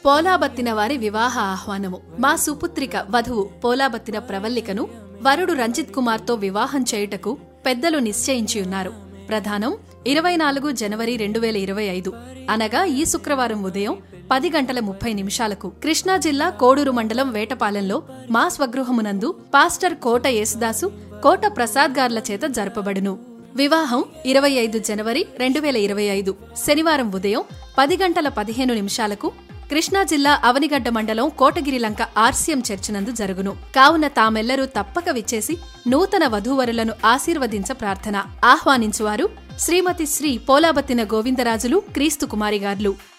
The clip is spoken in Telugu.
పోలాబత్తిన వారి వివాహ ఆహ్వానము మా సుపుత్రిక వధువు పోలాబత్తిన ప్రవల్లికను వరుడు రంజిత్ కుమార్తో వివాహం చేయుటకు పెద్దలు నిశ్చయించియున్నారు ప్రధానం ఇరవై నాలుగు జనవరి రెండు వేల ఇరవై ఐదు అనగా ఈ శుక్రవారం ఉదయం పది గంటల ముప్పై నిమిషాలకు కృష్ణా జిల్లా కోడూరు మండలం వేటపాలెంలో మా స్వగృహమునందు పాస్టర్ కోట యేసుదాసు కోట ప్రసాద్ గార్ల చేత జరపబడును వివాహం ఇరవై ఐదు జనవరి రెండు వేల ఇరవై ఐదు శనివారం ఉదయం పది గంటల పదిహేను నిమిషాలకు కృష్ణా జిల్లా అవనిగడ్డ మండలం కోటగిరిలంక ఆర్సీఎం చర్చినందు జరుగును కావున తామెల్లరూ తప్పక విచ్చేసి నూతన వధూవరులను ఆశీర్వదించ ప్రార్థన ఆహ్వానించువారు శ్రీమతి శ్రీ పోలాబత్తిన గోవిందరాజులు క్రీస్తు కుమారిగార్లు